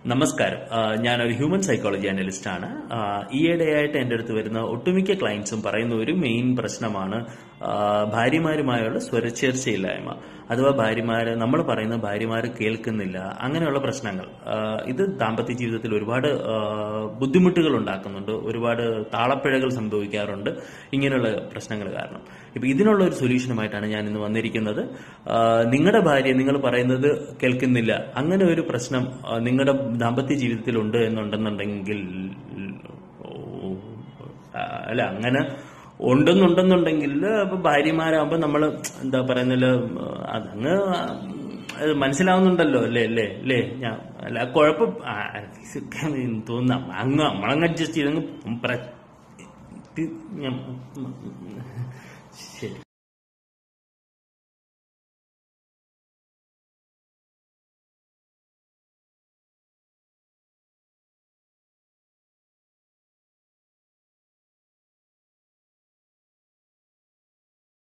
നമസ്കാരം ആ, ഞാനൊരു ഹ്യൂമൻ സൈക്കോളജി അനലിസ്റ്റ് ആണ് ആ, ഈയിടെയായിട്ട് എൻ്റെ അടുത്ത് വരുന്ന ഒട്ടുമിക്ക ക്ലയൻസും പറയുന്ന ഒരു മെയിൻ പ്രശ്നമാണ് ആ, ഭാര്യമാരുമായുള്ള സ്വരച്ചേർച്ചയില്ലായ്മ അഥവാ ഭാര്യമാര് നമ്മൾ പറയുന്ന ഭാര്യമാര് കേൾക്കുന്നില്ല അങ്ങനെയുള്ള പ്രശ്നങ്ങൾ ആ, ഇത് ദാമ്പത്യ ജീവിതത്തിൽ ഒരുപാട് ആ, ബുദ്ധിമുട്ടുകൾ ഉണ്ടാക്കുന്നുണ്ട് ഒരുപാട് താളപ്പിഴകൾ സംഭവിക്കാറുണ്ട് ഇങ്ങനെയുള്ള പ്രശ്നങ്ങൾ കാരണം ഇപ്പൊ ഇതിനുള്ള ഒരു സൊല്യൂഷനുമായിട്ടാണ് ഞാൻ ഇന്ന് വന്നിരിക്കുന്നത് ആ, നിങ്ങളുടെ ഭാര്യ നിങ്ങൾ പറയുന്നത് കേൾക്കുന്നില്ല അങ്ങനെ ഒരു പ്രശ്നം ആ, നിങ്ങളുടെ ദാമ്പത്യ ജീവിതത്തിൽ ഉണ്ട് എന്നുണ്ടെന്നുണ്ടെങ്കിൽ ഓ, ആ, അല്ല അങ്ങനെ ഉണ്ടെന്നുണ്ടെന്നുണ്ടെങ്കിൽ ഇപ്പൊ ഭാര്യമാരാകുമ്പോ നമ്മള് എന്താ പറയുന്നില്ല അതങ്ങ് അത് മനസ്സിലാവുന്നുണ്ടല്ലോ അല്ലേ അല്ലേ അല്ലേ ഞാൻ അല്ല കുഴപ്പം ആ, ഇതൊക്കെ തോന്നുന്ന അങ്ങ് നമ്മളങ്ങ് അഡ്ജസ്റ്റ് ചെയ്തങ്ങ് പ്ര- ഇത് ഞാൻ- ശരി